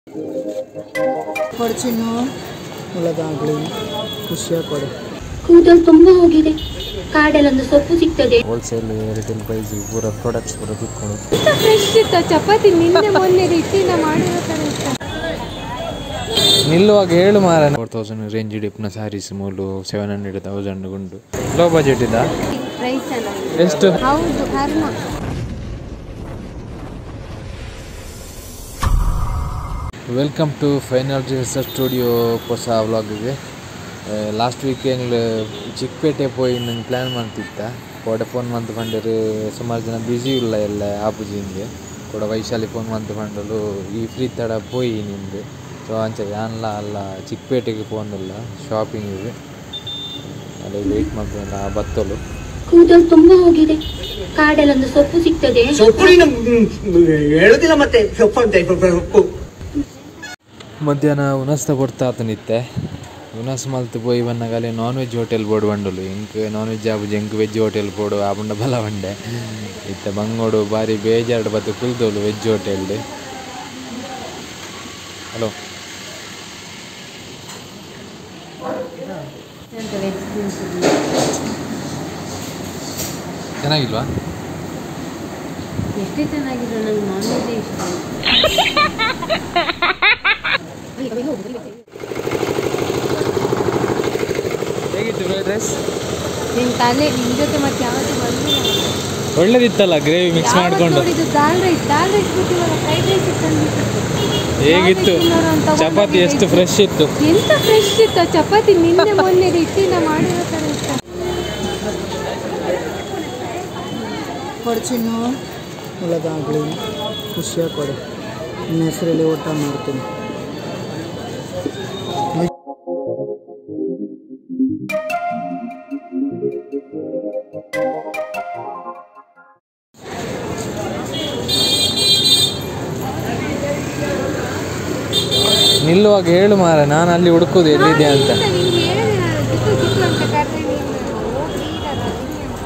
ಕೊಡ್ಚಿನ್ನು ಒಳಗಾಗಲಿ ಖುಷಿಯಾಗಿ ಕೊಡು ಕೂದಲು ತುಂಬಾ ಹೋಗಿದೆ ಕಾಡಲ್ಲೊಂದು ಸೊಪ್ಪು ಸಿಗ್ತದೆ ಹೋಲ್ಸೇಲ್ ರಿಟೇಲ್ ಪ್ರೈಸ್ ಪೂರ ಪ್ರಾಡಕ್ಟ್ಸ್ ಪೂರ ತಿಕ್ಕೊಂಡು ಫ್ರೆಶ್ ಇತ್ತು ಚಪಾತಿ ನಿನ್ನೆ ಮೊನ್ನೆ ಹಿಟ್ಟಿನ ಮಾಡಿರೋ ಥರ ಇತ್ತು ನಿಲ್ಲುವಾಗ ಹೇಳು ಮಾರ ಫೋರ್ ತೌಸಂಡ್ ರೇಂಜ್ ಡಿಪ್ನ ಸ್ಯಾರೀಸ್ ಮೂಲು ಸೆವೆನ್ ಹಂಡ್ರೆಡ್ ತೌಸಂಡ್ ಗುಂಡು ಲೋ ಬಜೆಟ್ ಇದ್ದ ಪ್ರೈಸ್ ಚೆನ್ನಾಗಿ ಎಷ್ಟು ಹೌದು ಕರ್ಮ welcome to final research studio ಹೊಸ ವ್ಲಾಗಿಗೆ ಲಾಸ್ಟ್ ವೀಕೆಂಡ್ ಚಿಕ್ಕಪೇಟೆ ಪೋಯಿ ನಂಗೆ ಪ್ಲ್ಯಾನ್ ಮಾಡ್ತಿತ್ತ ಕೂಡ ಫೋನ್ ಮಂತ್ ಪಂಡರು ಸುಮಾರು ಜನ ಬ್ಯುಸಿ ಇಲ್ಲ ಎಲ್ಲ ಆಪುಜಿಂಗೆ ಕೂಡ ವೈಶಾಲಿ ಫೋನ್ ಮಂತ್ ಪಂಡಲು ಈ ಫ್ರೀ ತಡ ಪೋಯಿ ನಿಂದು ಸೊ ಅಂಚ ಯಾನ್ಲ ಅಲ್ಲ ಚಿಕ್ಕಪೇಟೆಗೆ ಫೋನಿಲ್ಲ ಶಾಪಿಂಗಿಗೆ ಅಲ್ಲಿ ವೆಯ್ಟ್ ಮಾಡ್ಕೊಂಡು ಆ ಬತ್ತಲು ಕೂದಲು ತುಂಬಾ ಹೋಗಿದೆ ಕಾಡಲ್ಲೊಂದು ಸೊಪ್ಪು ಸಿಗ್ತದೆ ಸೊಪ್ಪು ನೀನು ಮ್, ಹೇಳುದಿಲ್ಲ ಮತ್ತೆ ಸೊಪ್ಪು ಅಂತ ಸೊಪ್ಪು ಮಧ್ಯಾಹ್ನ ಉನಸ್ ತಗೊಡ್ತಾ ಆತನಿತ್ತೆ ಉನಸ್ ಮಲ್ತು ಪೋಯಿ ಬನ್ನಾಗ ಅಲ್ಲಿ ನಾನ್ ವೆಜ್ ಹೋಟೆಲ್ ಬೋರ್ಡ್ ಬಂಡಲು ಇಂಕ್ ನಾನ್ ವೆಜ್ ಆಪುಜಿ ಎಂಕ್ ವೆಜ್ ಹೋಟೆಲ್ ಬೋರ್ಡು ಆಪುಂಡ ಬಲ ಬಂಡೆ ಇತ್ತ ಬಂಗೋಡು ಬಾರಿ ಬೇಜಾರ್ಡ್ ಬತ್ತು ಕುಲ್ತೋಲು ವೆಜ್ ಹೋಟೆಲ್ಡ್ ಹಲೋ ಚೆನ್ನಾಗಿಲ್ವಾ ಎಷ್ಟೇ ಚೆನ್ನಾಗಿದ್ರು ನಂಗೆ ನಾನ್ ವೆಜ್ ಇಷ್ಟ ಹೇಗಿತ್ತು ಫ್ರೈಡ್ ರೈಸ್ ನಿನ್ ತಲೆ ನಿನ್ ಜೊತೆ ಮತ್ತೆ ಯಾವತ್ತೂ ಬಂದಿಲ್ಲ ಒಳ್ಳೇದಿತ್ತಲ್ಲ ಗ್ರೇವಿ ಮಿಕ್ಸ್ ಯಾವತ್ತು ಮಾಡಿಕೊಂಡು ನೋಡಿದ್ದು ದಾಲ್ ರೈಸ್ ದಾಲ್ ರೈಸ್ ಬಿಟ್ಟು ಇವಾಗ ಫ್ರೈಡ್ ರೈಸ್ ಇತ್ತು ಹೇಗಿತ್ತು ಚಪಾತಿ ಎಷ್ಟು ಫ್ರೆಶ್ ಇತ್ತು ಎಂತ ಫ್ರೆಶ್ ಇತ್ತು ಚಪಾತಿ ನಿನ್ನೆ ಮೊನ್ನೆ ಹಿಟ್ಟಿನ ಮಾಡಿರೋ ಥರ ಇತ್ತು ಕೊಡ್ಚಿನ್ನು ಒಳಗಾಗಲಿ ಖುಷಿಯಾಗಿ ಕೊಡು ನಿನ್ನ ಹೆಸರಲ್ಲಿ ಊಟ ಮಾಡ್ತೀನಿ ನಿಲ್ಲುವಾಗ ಹೇಳು ಮಾರ ನಾನು ಅಲ್ಲಿ ಹುಡುಕೋದು ಎಲ್ಲಿದೆ ಅಂತ ನಿಮ್ಗೆ ಹೇಳಿದೆ ನಾನು ಜಿತ್ತು ಜಿತ್ತು ಅಂತ ಕರೆದ್ರೆ ನೀನು ಹೋಗಿ ಇರಲ್ಲ ಇಲ್ಲಿ ಅಂತ.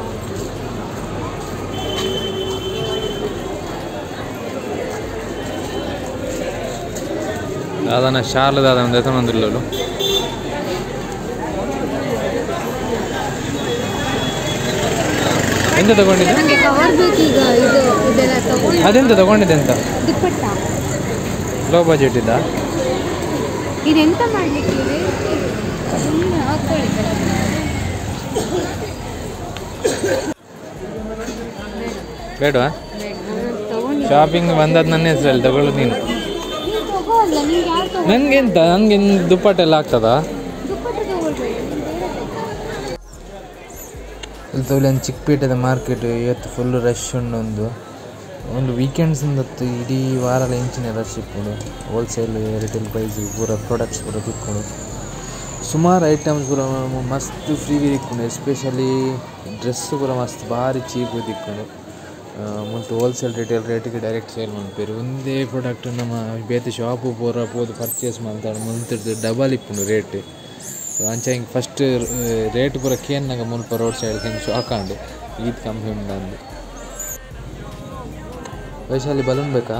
దాదాన షార్లు దాదాపు దెతమందులలో ಎಂತ ತಗೊಂಡಿದ್ದೆ ನನಗೆ ಕವರ್ ಬೇಕೀಗ ಇದು ಇದೆಲ್ಲ ತಗೊಂಡು ಅದೆಂತ ತಗೊಂಡಿದ್ದೆ ಅಂತ ದುಪ್ಪಟ್ಟ ಲೋ ಬಜೆಟ್ ಇದ್ದ ಇದೆಂತ ಮಾಡ್ಲಿಕ್ಕೆ ಇದೆ ಸುಮ್ಮನೆ ಹಾಕೊಳ್ಳಿ ಬೇಡವಾ ತಗೊಂಡು ಶಾಪಿಂಗ್ ಬಂದದ್ದು ನನ್ನ ಹೆಸರಲ್ಲಿ ತಗೊಳ್ಳೋದು ನೀನು ನೀವು ತಗೋ ಅಲ್ಲ ನಿಮ್ಗೆ ಯಾರು ತಗೋ ನನಗೆಂತ ನನಗೆ ದುಪ್ಪಟ್ಟೆಲ್ಲ ಆಗ್ತದಾ ದುಪ್ಪಟ್ಟ ತಗೊಳ್ಬೇಡಿ ಇಲ್ಲಿ ತಗೊಳ್ಳಿ ಒಂದು ಚಿಕ್ಕಪೇಟೆದ ಮಾರ್ಕೆಟ್ ಇವತ್ತು ಫುಲ್ ರಶ್ ಉಂಡು ಒಂದು ಒಂದು ವೀಕೆಂಡ್ಸ್ ಇಂದತ್ತು ಇಡೀ ವಾರ ಇಂಚಿನ ರಶ್ ಇಪ್ಪುಂಡು ಹೋಲ್ಸೇಲ್ ರಿಟೇಲ್ ಪ್ರೈಸ್ ಪೂರ ಪ್ರಾಡಕ್ಟ್ಸ್ ಪೂರ ತಿಕ್ಕೊಂಡು ಸುಮಾರು ಐಟಮ್ಸ್ ಪೂರ ಮಸ್ತ್ ಫ್ರೀ ತಿಕ್ಕೊಂಡು ಎಸ್ಪೆಷಲಿ ಡ್ರೆಸ್ ಪೂರ ಮಸ್ತ್ ಭಾರಿ ಚೀಪ್ ತಿಕ್ಕೊಂಡು ಮತ್ತು ಹೋಲ್ಸೇಲ್ ರಿಟೇಲ್ ರೇಟಿಗೆ ಡೈರೆಕ್ಟ್ ಸೇಲ್ ಮಾಡ್ಪೇರು ಒಂದೇ ಪ್ರಾಡಕ್ಟ್ ನಮ್ಮ ಬೇತೆ ಶಾಪು ಪೂರ ಪೋದು ಪರ್ಚೇಸ್ ಮಾಡ್ತಾರೆ ಮುಂತಿರ್ದು ಡಬಲ್ ಇಪ್ಪುಂಡು ರೇಟ್ ಅಂಚ ಹಿಂಗೆ ಫಸ್ಟ್ ರೇಟ್ ಪೂರ ಕೇನ್ನಾಗ ಮುಲ್ಪ ರೋಡ್ ಸೈಡ್ ಹಿಂಗೆ ಶಾಕಾಂಡು ಈದ್ ಕಮ್ಮಿ ಉಂಡು ವೈಶಾಲಿ ಬಲೂನ್ ಬೇಕಾ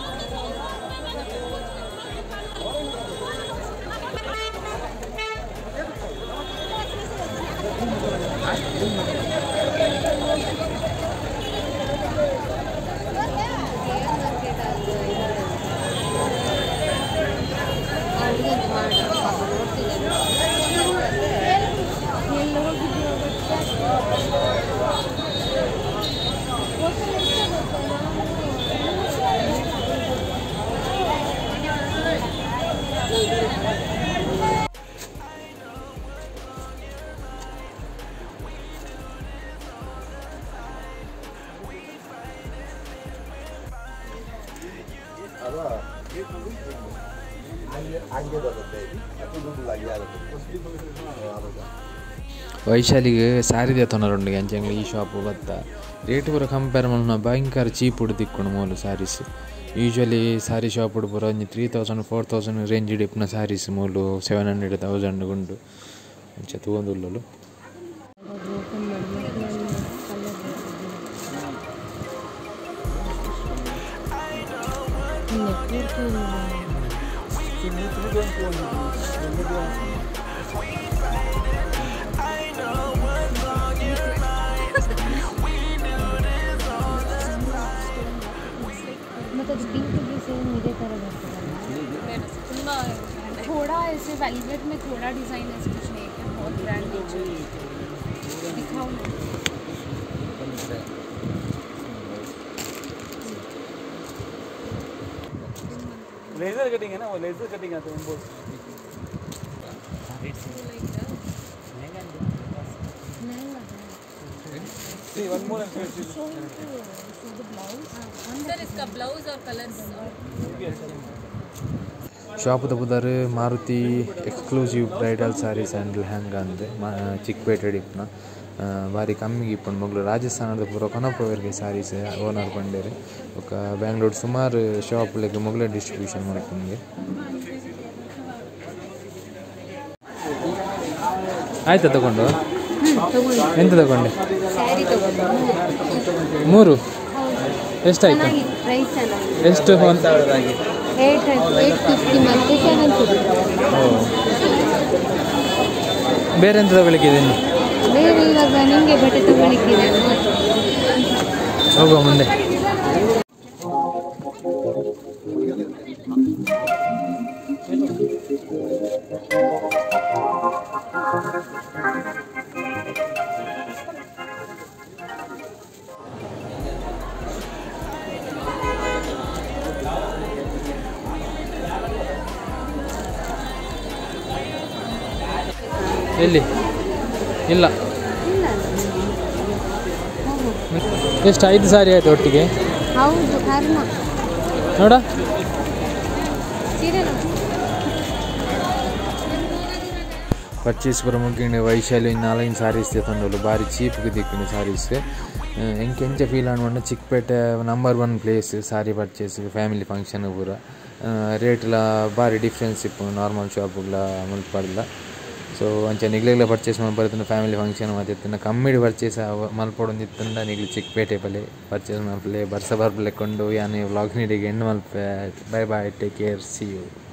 ವೈಶಾಲಿಗೆ ಸ್ಯಾರಿ ತೆತ್ತೊಂಡು ಅಂಚಂಗೆ ಈ ಶಾಪ್ ಬತ್ತ ರೇಟ್ ಪೂರ ಕಂಪೇರ್ ಮಲ್ನ ಭಯಂಕರ ಚೀಪ್ ಉಡು ತಿಕ್ಕೊಂಡು ಮೂಲು ಸ್ಯಾರೀಸ್ ಯೂಶ್ವಲಿ ಸ್ಯಾರಿ ಶಾಪ್ ಉಡು ಪೂರ ಒಂಜಿ three thousand four thousand range ಡಿಪ್ನ ಸ್ಯಾರೀಸ್ ಮೂಲು ಸೆವೆನ್ ಹಂಡ್ರೆಡ್ ತೌಸಂಡ್ ಗುಂಡು ಅಂಚ ತಗೊಂದುಲ್ಲಲು ನೆಟ್ವರ್ಕ್ ಇಲ್ಲ ಮತ್ತೆ ಅದು ಪಿಂಕ್ಗೆ ಸೇಮ್ ಇದೇ ಥರ ಬರ್ತದಲ್ಲ ತುಂಬ थोड़ा ऐसे वेलवेट में थोड़ा डिज़ाइन ऐसे कुछ नहीं है बहुत ब्रांड नेचर दिखाओ ना लेजर कटिंग है ना वो लेजर कटिंग आता है बहुत See, one more and finish. Sir इसका ब्लाउज और कलर्स ಶಾಪದ ಬುದಾರು Maruti exclusive bridal saris and lehenga ಅಂದೆ ಮಾ ಚಿಕ್ಕಪೇಟೆ ಇಪ್ಪನ ಭಾರಿ ಕಮ್ಮಿಗೆ ಇಪ್ಪುಂಡು ಮೊಗ್ಲು ರಾಜಸ್ಥಾನದ ಪೂರ ಕೊನಪವರಿಗೆ ಸ್ಯಾರೀಸ್ ಓನರ್ ಬಂಡೇರು ఒక ಬ್ಯಾಂಗ್ಳೂರು ಸುಮಾರು ಶಾಪ್ಲೆಗ್ ಮೊಗ್ಲೆ ಡಿಸ್ಟ್ರಿಬ್ಯೂಷನ್ ಮಾಡ್ಕೊಂಡೆ ಆಯ್ತಾ ತಗೊಂಡು ಎಂತ ತಗೊಂಡೆ ಸ್ಯಾರಿ ತಗೊಂಡು ಮೂರು ಎಷ್ಟಾಯ್ತು ಚೆನ್ನಾಗಿದೆ ಪ್ರೈಸ್ ಚೆನ್ನಾಗಿದೆ ಎಷ್ಟು ಅಂತ ಏಟ್ ಏಟ್ ಫಿಫ್ಟಿ ಮತ್ತು ಸೆವೆನ್ ಫಿಫ್ಟಿ ಬೇರೆ ಎಂತ ತಗೊಳ್ಳಿಕ್ಕಿದ್ದೀನಿ ಬೇರೆ ಇವಾಗ ನಿಮಗೆ ಬಟ್ಟೆ ತಗೊಳ್ಳಿಕ್ಕಿದೆ ಹೋಗುವ ಮುಂದೆ ಎಲ್ಲಿ ಇಲ್ಲ ಎಷ್ಟು ಐದು ಸಾರಿ ಆಯ್ತು ಒಟ್ಟಿಗೆ ಹೌದು ಕರ್ಣ ನೋಡ ಸೀರೆ ನೋಡಿ ಪರ್ಚೇಸ್ ಬರೋ ಮುಗಿಂಡು ವೈಶಾಲಿ ನಾಲ್ಕು ಸಾರೀಸ್ ತಂದೋಳು ಭಾರಿ ಚೀಪ್ಗೆ ದಿಕ್ಕಿನ ಸಾರೀಸ್ ಎಂಕೆ ಎಂಚ ಫೀಲ್ ಅನ್ಕೊಂಡ Chikkapete number one place sari purchase family function ಪೂರ ರೇಟ್ಲ ಭಾರಿ ಡಿಫ್ರೆನ್ಸ್ ಇಪ್ಪು ನಾರ್ಮಲ್ ಶಾಪ್ಗಳ ಮಲ್ಪಡ್ಲ ಸೊ ಅಂಚ ನಿಗ್ಲೆಗ್ಲ ಪರ್ಚೇಸ್ ಮಲ್ಪಡ್ತಂಡ ಫ್ಯಾಮಿಲಿ ಫಂಕ್ಷನ್ ಮತ್ತೆ ಕಮ್ಮಿಡಿ ಪರ್ಚೇಸ್ ಮಲ್ಪಡೊಂದು ಇತ್ತಂಡ ನಿಗ್ಲಿ ಚಿಕ್ಕಪೇಟೆ ಪಲೆ ಪರ್ಚೇಸ್ ಮಲ್ಪಲೆ ಬರ್ಸ ಬರ್ಪಲೆ ಕೊಂಡು ಯಾನೆ ವ್ಲಾಗ್ ನೀಡಿಗೆ ಹೆಣ್ಣು ಮಲ್ಪೆ bye bye take care see you